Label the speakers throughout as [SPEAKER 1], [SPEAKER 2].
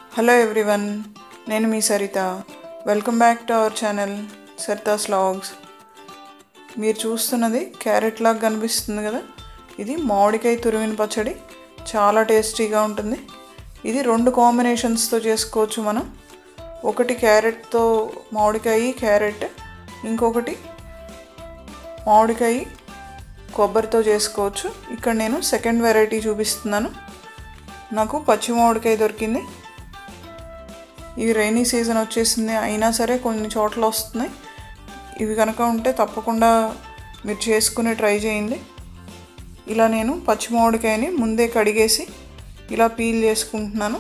[SPEAKER 1] hello everyone నేను మీ Saritha welcome back to our channel Saritha's vlogs మీరు చూస్తున్నది క్యారెట్ లాగా కనిపిస్తుంది కదా ఇది మామిడికాయ తురిమిన పచ్చడి చాలా టేస్టీగా ఉంటుంది ఇది రెండు కాంబినేషన్స్తో చేసుకోవచ్చు మనం ఒకటి క్యారెట్తో మామిడికాయ క్యారెట్ ఇంకొకటి మామిడికాయ కొబ్బరితో చేసుకోవచ్చు ఇక్కడ నేను సెకండ్ వెరైటీ చూపిస్తున్నాను నాకు పచ్చి మామిడికాయ దొరికింది ఇవి రైనీ సీజన్ వచ్చేసింది అయినా సరే కొన్ని చోట్ల వస్తున్నాయి ఇవి కనుక ఉంటే తప్పకుండా మీరు చేసుకుని ట్రై చేయండి ఇలా నేను పచ్చి మామిడికాయని ముందే కడిగేసి ఇలా పీల్ చేసుకుంటున్నాను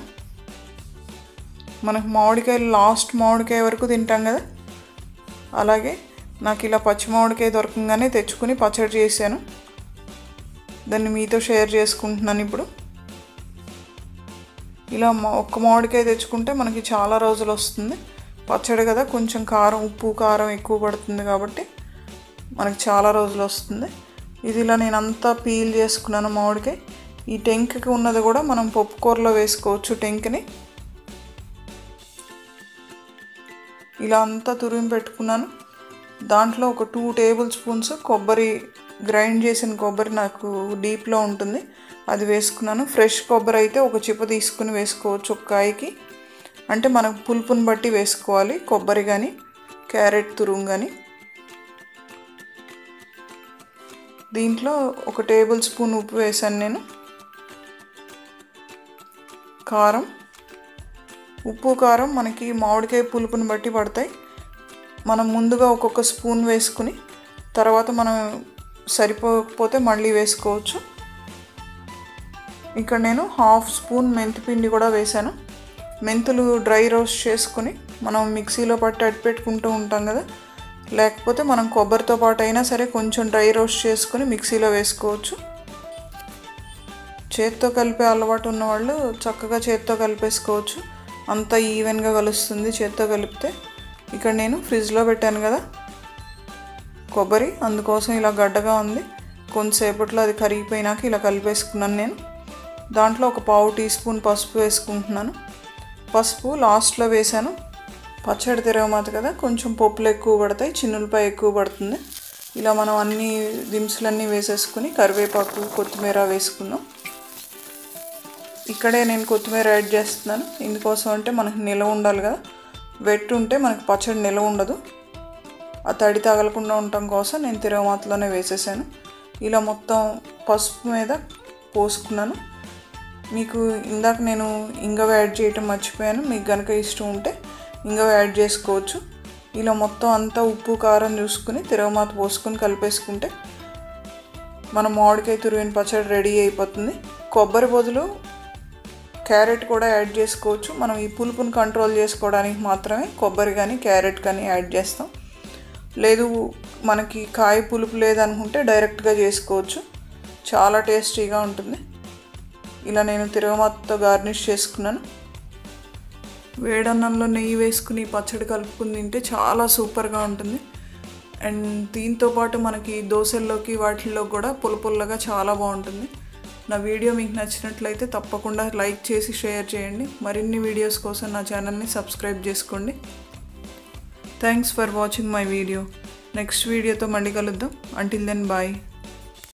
[SPEAKER 1] మనకు మామిడికాయలు లాస్ట్ మామిడికాయ వరకు తింటాం కదా అలాగే నాకు ఇలా పచ్చి మామిడికాయ దొరకంగానే తెచ్చుకుని పచ్చడి చేశాను దాన్ని మీతో షేర్ చేసుకుంటున్నాను ఇప్పుడు ఇలా మా- ఒక్క మామిడికాయ తెచ్చుకుంటే మనకి చాలా రోజులు వస్తుంది పచ్చడి కదా కొంచెం కారం ఉప్పు కారం ఎక్కువ పడుతుంది కాబట్టి మనకి చాలా రోజులు వస్తుంది ఇది ఇలా నేను అంతా పీల్ చేసుకున్నాను మామిడికాయ ఈ టెంక్కి ఉన్నది కూడా మనం పప్పు కూరలో వేసుకోవచ్చు టెంక్ని ఇలా అంతా తురిమి పెట్టుకున్నాను దాంట్లో ఒక టూ టేబుల్ స్పూన్స్ కొబ్బరి గ్రైండ్ చేసిన కొబ్బరి నాకు డీప్లో ఉంటుంది అది వేసుకున్నాను ఫ్రెష్ కొబ్బరి అయితే ఒక చిప్ప తీసుకుని వేసుకోవచ్చు ఒక కాయకి అంటే మనకు పులుపుని బట్టి వేసుకోవాలి కొబ్బరి కానీ క్యారెట్ తురుము కానీ దీంట్లో ఒక టేబుల్ స్పూన్ ఉప్పు వేసాను నేను కారం ఉప్పు కారం మనకి మామిడికాయ పులుపుని బట్టి పడతాయి మనం ముందుగా ఒక్కొక్క స్పూన్ వేసుకుని తర్వాత మనం సరిపోకపోతే మళ్ళీ వేసుకోవచ్చు ఇక్కడ నేను హాఫ్ స్పూన్ మెంతి పిండి కూడా వేశాను మెంతులు డ్రై రోస్ట్ చేసుకుని మనం మిక్సీలో పట్టి అట్టి పెట్టుకుంటూ ఉంటాం కదా లేకపోతే మనం కొబ్బరితో పాటు అయినా సరే కొంచెం డ్రై రోస్ట్ చేసుకుని మిక్సీలో వేసుకోవచ్చు చేత్తో కలిపే అలవాటు ఉన్నవాళ్ళు చక్కగా చేత్తో కలిపేసుకోవచ్చు అంత ఈవెన్గా కలుస్తుంది చేత్తో కలిపితే ఇక్కడ నేను ఫ్రిడ్జ్లో పెట్టాను కదా కొబ్బరి అందుకోసం ఇలా గడ్డగా ఉంది కొంతసేపట్లో అది కరిగిపోయినాక ఇలా కలిపేసుకున్నాను నేను దాంట్లో ఒక పావు టీ స్పూన్ పసుపు వేసుకుంటున్నాను పసుపు లాస్ట్లో వేసాను పచ్చడి తిరగమాత కదా కొంచెం పప్పులు ఎక్కువ పడతాయి చిన్నులపై ఎక్కువ పడుతుంది ఇలా మనం అన్ని దినుసులన్నీ వేసేసుకుని కరివేపాకు కొత్తిమీర వేసుకున్నాం ఇక్కడే నేను కొత్తిమీర యాడ్ చేస్తున్నాను ఇందుకోసం అంటే మనకి నిలవ ఉండాలి కదా వెట్ ఉంటే మనకి పచ్చడి నిలవ ఉండదు ఆ తడి తగలకుండా ఉండటం కోసం నేను తిరగమాతలోనే వేసేసాను ఇలా మొత్తం పసుపు మీద పోసుకున్నాను మీకు ఇందాక నేను ఇంగవ యాడ్ చేయటం మర్చిపోయాను మీకు కనుక ఇష్టం ఉంటే ఇంగవ యాడ్ చేసుకోవచ్చు ఇలా మొత్తం అంతా ఉప్పు కారం చూసుకుని తిరగమాత పోసుకొని కలిపేసుకుంటే మన మామిడికాయ తురివిన పచ్చడి రెడీ అయిపోతుంది కొబ్బరి బదులు క్యారెట్ కూడా యాడ్ చేసుకోవచ్చు మనం ఈ పులుపుని కంట్రోల్ చేసుకోవడానికి మాత్రమే కొబ్బరి కానీ క్యారెట్ కానీ యాడ్ చేస్తాం లేదు మనకి కాయ పులుపు లేదనుకుంటే డైరెక్ట్గా చేసుకోవచ్చు చాలా టేస్టీగా ఉంటుంది ఇలా నేను తిరగమాతతో గార్నిష్ చేసుకున్నాను వేడన్నంలో నెయ్యి వేసుకుని పచ్చడి కలుపుకుని తింటే చాలా సూపర్గా ఉంటుంది అండ్ దీంతో పాటు మనకి దోశల్లోకి వాటిల్లో కూడా పుల్ల పుల్లగా చాలా బాగుంటుంది నా వీడియో మీకు నచ్చినట్లయితే తప్పకుండా లైక్ చేసి షేర్ చేయండి మరిన్ని వీడియోస్ కోసం నా ఛానల్ని సబ్స్క్రైబ్ చేసుకోండి thanks for watching my video next వీడియోతో మళ్ళీ కలుద్దాం అంటిల్ దెన్ బాయ్